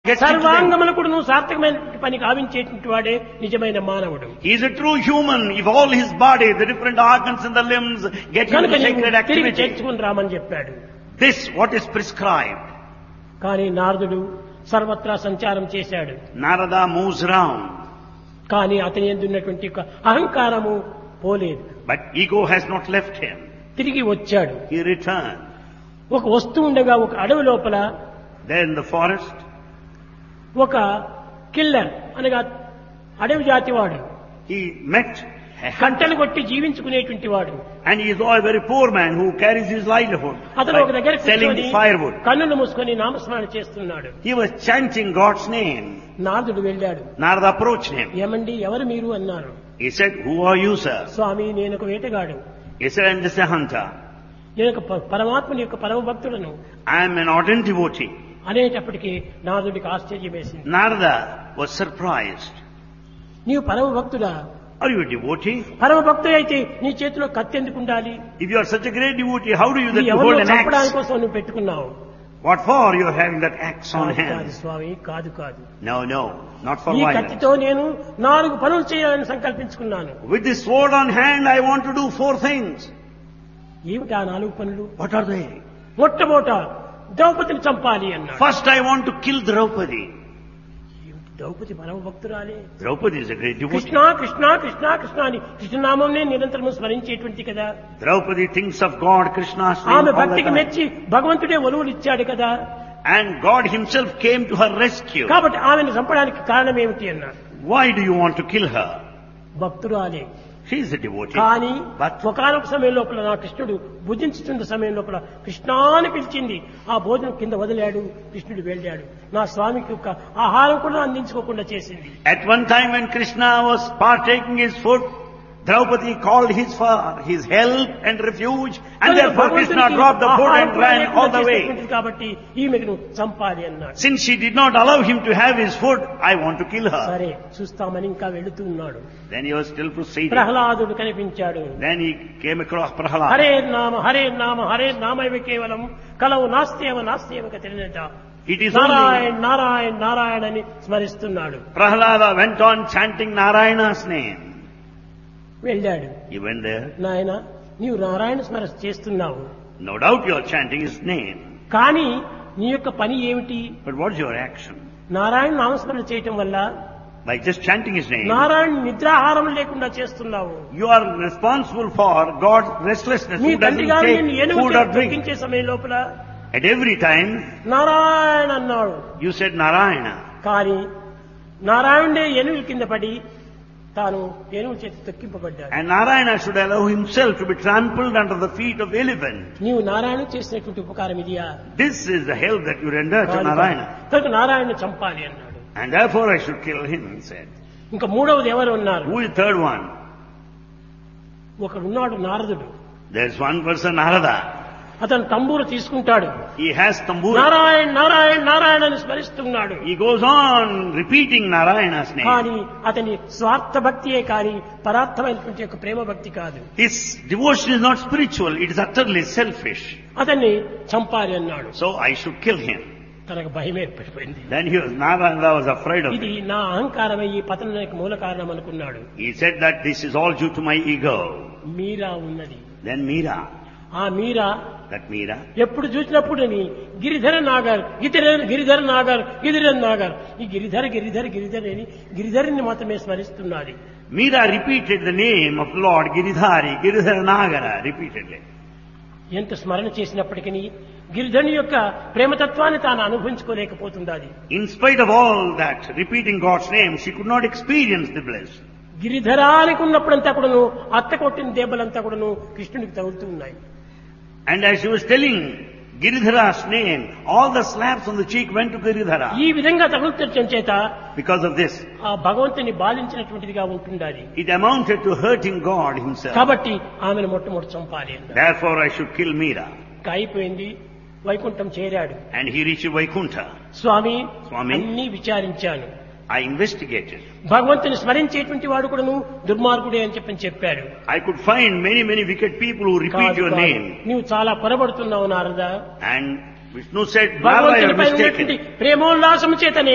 gets into them. సర్వాంగములు కూడా నువ్వు సార్థకమైన పని గావించేటువంటి వాడే నిజమైన మానవుడు He is a true human. If all his body, the different organs and the limbs get into కనుక నీవు sacred తిరిగి activity. చేర్చుకుని రామని చెప్పాడు This, what is prescribed. కానీ నారదుడు సర్వత్రా సంచారం చేశాడు Narada moves around, కానీ అతని ఎందున్నటువంటి ఒక అహంకారము పోలేదు but ego has not left him. తిరిగి వచ్చాడు He returned. ఒక వస్తువు ఉండగా ఒక అడవి లోపల There in the forest, ఒక కిల్లర్ అనగా అడవి జాతివాడు he met a hunter. కంటలు కొట్టి జీవించుకునేటువంటి వాడు And he is a very poor man who carries his livelihood అతను ఒక by దగ్గర selling కూర్చొని firewood. కన్నులు మూసుకొని నామస్మరణ చేస్తున్నాడు He was chanting God's name. నారదుడు వెళ్ళాడు Narada approached him. ఏమండి ఎవరు మీరు అన్నారు He said, Who are you, sir? స్వామి నేను ఒక వేటగాడు He said, I'm just a hunter. నేను ఒక ప- పరమాత్ముని యొక్క పరమ భక్తుడను I am an ardent devotee. అనేటప్పటికీ నారదుడికి ఆశ్చర్యం వేసింది Narada was surprised. నీవు పరమ భక్తుడా Are you a devotee? పరమ భక్తుడు అయితే నీ చేతిలో కత్తి ఎందుకు ఉండాలి If you are such a great devotee, how do you that నీ you hold ఎవరినో an చంపడానికి axe? కోసం నువ్వు పెట్టుకున్నావు What for you are having that axe on కాదు, కాదు hand? స్వామి కాదు కాదు No, no, not for ఈ violence. కత్తితో నేను నాలుగు పనులు చేయాలని సంకల్పించుకున్నాను With this sword on hand, I want to do four things. ఏమిటి ఆ నాలుగు పనులు What are they? మొట్టమొదట ద్రౌపదిని చంపాలి అన్నాడు First, I want to kill Draupadi. ఏమిటి ద్రౌపది పరమ భక్తురాలే Draupadi is a great Krishna devotee. Krishna Krishna Krishna అని కృష్ణనామంనే నిరంతరం స్మరించేటువంటి కదా Draupadi thinks of God, Krishna's name ఆమె all the భక్తికి time. మెచ్చి భగవంతుడే ఒలువులు ఇచ్చాడు కదా And God himself came to her rescue. కాబట్టి ఆమెను చంపడానికి కారణం ఏమిటి అన్నాడు Why do you want to kill her? భక్తురాలే She is a devotee. కానీ But ఒకనొక సమయం లోపల నా కృష్ణుడు భుజించుతున్న సమయం లోపల కృష్ణ అని పిలిచింది ఆ భోజనం కింద వదిలాడు కృష్ణుడు వెళ్ళాడు నా స్వామికి ఒక ఆహారం కూడా అందించుకోకుండా చేసింది at one time when Krishna was partaking his food, Draupadi called his for his help and refuge, and therefore Krishna భగవంతునికి dropped the food ఆహారం and కూడా ran లేకుండా all the way. చేసినటువంటిది కాబట్టి ఈమెను చంపాలి అన్నాడు Since she did not allow him to have his food, I want to kill her. సరే చూస్తామని ఇంకా వెళుతూ ఉన్నాడు Then he was still proceeding. ప్రహ్లాదుడు కనిపించాడు Then he came across Prahlada. Hare నామ హరే నామ హరే నామైవ కేవలం కలవు నాస్త్యేవ నాస్త్యేవ తెలియట It is only Narayana Narayana Narayana అని స్మరిస్తున్నాడు Prahlada went on chanting Narayana's name. వెళ్ళాడు He went there. నాయన నీవు నారాయణ స్మరణ చేస్తున్నావు No doubt you are chanting his name. కానీ నీ యొక్క పని ఏమిటి But what's your action? Narayana నామస్మరణ చేయటం వల్ల By just chanting his name, Narayana నిద్రాహారం లేకుండా చేస్తున్నావు you are responsible for God's restlessness. Me Who తండ్రి doesn't గారు take నిన్ను ఏనుగు food or drink? తొక్కించే సమయం లోపల At every time, నారాయణ అన్నాడు you said Narayana. కానీ నారాయణుడే ఏనుగు కింద పడి తాను ఏనుగు చేతి తొక్కింపబడ్డాడు And Narayana should allow himself to be trampled under the feet of elephant. నీవు నారాయణ చేసినటువంటి ఉపకారం ఇదియా This is the help that you render to కాదు. Narayana. కనుక నారాయణ చంపాలి అన్నాడు And therefore I should kill him, he said. ఇంకా మూడవది ఎవరు ఉన్నారు Who is the third one? ఒకడు ఉన్నాడు నారదుడు There's one person, Narada. అతను తంబూరు తీసుకుంటాడు He has tambura. Narayana Narayana Narayana అని స్మరిస్తున్నాడు He goes on repeating Narayana's name. కానీ అతని స్వార్థ భక్తియే కానీ పరార్థమైనటువంటి యొక్క ప్రేమ భక్తి కాదు His devotion is not spiritual, it is utterly selfish. అతన్ని చంపాలి అన్నాడు So I should kill him. తనకు భయం ఏర్పడిపోయింది Then he was, Narada was afraid of ఇది it. నా అహంకారమే ఈ పతనానికి మూల కారణం అనుకున్నాడు He said that this is all due to my ego. మీరా ఉన్నది Then Meera, ఆ మీరా that Meera, ఎప్పుడు చూసినప్పుడు గిరిధర నాగర్ గిరిధర గిరిధర నాగర్ గిరిధర నాగర్ ఈ గిరిధర గిరిధర గిరిధర అని గిరిధరుని మాత్రమే స్మరిస్తున్నది Meera repeated the name of Lord Giridhari, Giridhara Nagara, repeatedly. ఎంత స్మరణ చేసినప్పటికీ గిరిధరుని యొక్క ప్రేమతత్వాన్ని తాను అనుభవించుకోలేకపోతుండాలి In spite of all that, repeating God's name, she could not experience the bliss. గిరిధరానికి ఉన్నప్పుడంతా కూడాను అత్త కొట్టిన దెబ్బలంతా కూడాను కృష్ణునికి తగులుతూ ఉన్నాయి And as she was telling Giridhara's name, all the slaps on the cheek went to Giridhara. ఈ విధంగా తగులుతుండటం చేత Because of this, ఆ భగవంతుని బాధించినటువంటిదిగా ఉంటుండాలి it amounted to hurting God himself. కాబట్టి ఆమెను మొట్టమొదటి చంపాలి అన్నారు. Therefore I should kill Meera. ఇంకా అయిపోయింది వైకుంఠం చేరాడు And he reached Vaikuntha. స్వామి స్వామి. అన్ని విచారించాను I investigated. భగవంతుని స్మరించేటువంటి వాడు కూడాను దుర్మార్గుడే అని చెప్పని చెప్పాడు I could find many, many wicked people who repeat కాదు, your కాదు. name. నీవు చాలా పొరబడుతున్నావు నారదా And Vishnu said, Narada, you are భగవంతునిపై mistaken. ఉన్నటువంటి ప్రేమోల్లాసము చేతనే